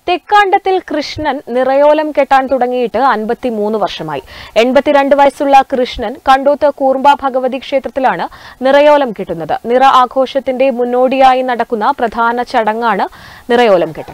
തെക്കാണ്ടത്തിൽ കൃഷ്ണൻ നിറയോലം കെട്ടാൻ തുടങ്ങിയിട്ട് അൻപത്തിമൂന്ന് വർഷമായി എൺപത്തിരണ്ട് വയസ്സുള്ള കൃഷ്ണൻ കണ്ടോത്ത് കൂർമ്പ ഭഗവതി ക്ഷേത്രത്തിലാണ് നിറയോലം കെട്ടുന്നത് നിറ ആഘോഷത്തിന്റെ മുന്നോടിയായി നടക്കുന്ന പ്രധാന ചടങ്ങാണ് നിറയോലം കെട്ടൽ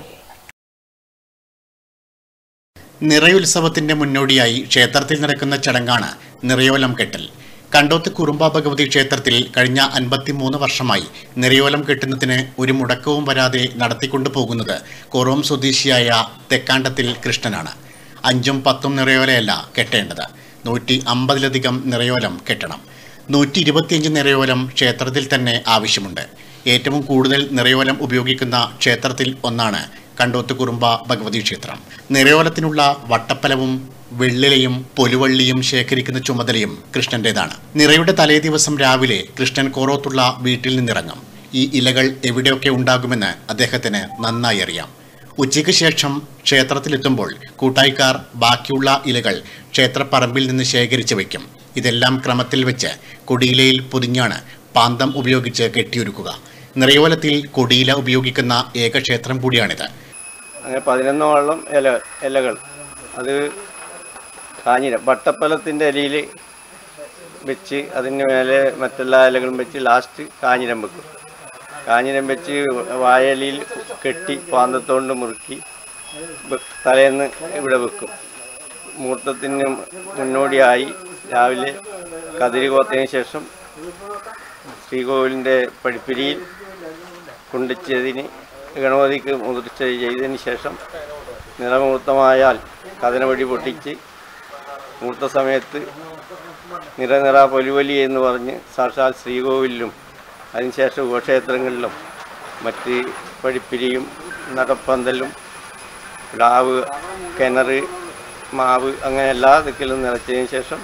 നിറയുത്സവത്തിന്റെ മുന്നോടിയായി ക്ഷേത്രത്തിൽ നടക്കുന്ന ചടങ്ങാണ് നിറയോലം കെട്ടൽ കണ്ടോത്ത് കുറുമ്പ ഭഗവതി ക്ഷേത്രത്തിൽ കഴിഞ്ഞ അൻപത്തിമൂന്ന് വർഷമായി നിറയോലം കെട്ടുന്നതിന് ഒരു മുടക്കവും വരാതെ നടത്തിക്കൊണ്ടു പോകുന്നത് കോറോം സ്വദേശിയായ തെക്കാണ്ടത്തിൽ കൃഷ്ണനാണ് അഞ്ചും പത്തും നിറയോലയല്ല കെട്ടേണ്ടത് നൂറ്റി അമ്പതിലധികം നിറയോലം കെട്ടണം നൂറ്റി ഇരുപത്തിയഞ്ച് നിറയോലം ക്ഷേത്രത്തിൽ തന്നെ ആവശ്യമുണ്ട് ഏറ്റവും കൂടുതൽ നിറയോലം ഉപയോഗിക്കുന്ന ക്ഷേത്രത്തിൽ ഒന്നാണ് കണ്ടോത്ത് കുറുമ്പ ഭഗവതി ക്ഷേത്രം നിറയോലത്തിനുള്ള വട്ടപ്പലവും വെള്ളിലയും പൊലുവള്ളിയും ശേഖരിക്കുന്ന ചുമതലയും കൃഷ്ണന്റേതാണ് നിറയുടെ തലേ ദിവസം രാവിലെ കൃഷ്ണൻ കോറോത്തുള്ള വീട്ടിൽ നിന്നിറങ്ങും ഈ ഇലകൾ എവിടെയൊക്കെ ഉണ്ടാകുമെന്ന് അദ്ദേഹത്തിന് നന്നായി അറിയാം ഉച്ചയ്ക്ക് ശേഷം ക്ഷേത്രത്തിലെത്തുമ്പോൾ കൂട്ടായിക്കാർ ബാക്കിയുള്ള ഇലകൾ ക്ഷേത്രപ്പറമ്പിൽ നിന്ന് ശേഖരിച്ചു വയ്ക്കും ഇതെല്ലാം ക്രമത്തിൽ വെച്ച് കൊടിയിലയിൽ പൊതിഞ്ഞാണ് പാന്തം ഉപയോഗിച്ച് കെട്ടിയൊരുക്കുക നിറയോലത്തിൽ കൊടിയില ഉപയോഗിക്കുന്ന ഏക ക്ഷേത്രം കൂടിയാണിത് അങ്ങനെ പതിനൊന്നോളം ഇല ഇലകൾ അത് കാഞ്ഞിരം വട്ടപ്പലത്തിൻ്റെ ഇലയിൽ വെച്ച് അതിന് മേലെ മറ്റെല്ലാ ഇലകളും വെച്ച് ലാസ്റ്റ് കാഞ്ഞിരം വെക്കും കാഞ്ഞിരം വെച്ച് വായലിയിൽ കെട്ടി പാന്തത്തോണ്ട് മുറുക്കി വെ- തലേന്ന് ഇവിടെ വെക്കും മുഹൂർത്തത്തിന് മുന്നോടിയായി രാവിലെ കതിരി കോത്തതിന് ശേഷം ശ്രീകോവിലിൻ്റെ പടിപ്പിരിയിൽ കൊണ്ടുവച്ചതിന് ഗണപതിക്ക് മുതിർച്ച ചെയ്തതിന് ശേഷം നിറമുഹൂർത്തമായാൽ കഥനവടി പൊട്ടിച്ച് മുഹൂർത്ത സമയത്ത് നിറനിറ പൊലിവലി എന്ന് പറഞ്ഞ് സാക്ഷാൽ ശ്രീകോവിലിലും അതിനുശേഷം ഉപക്ഷേത്രങ്ങളിലും മറ്റ് പടിപ്പിരിയും നടപ്പന്തലും പ്ലാവ് കിണർ മാവ് അങ്ങനെ എല്ലാ ദിക്കിലും നിറച്ചതിന് ശേഷം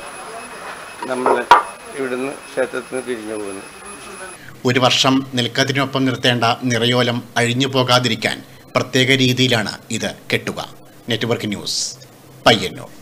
നമ്മൾ ഇവിടുന്ന് ക്ഷേത്രത്തിൽ നിന്ന് പിരിഞ്ഞു പോകുന്നു ഒരു വർഷം നിൽക്കത്തിനൊപ്പം നിർത്തേണ്ട നിറയോലം അഴിഞ്ഞു പോകാതിരിക്കാൻ പ്രത്യേക രീതിയിലാണ് ഇത് കെട്ടുക നെറ്റ്വർക്ക് ന്യൂസ് പയ്യന്നൂർ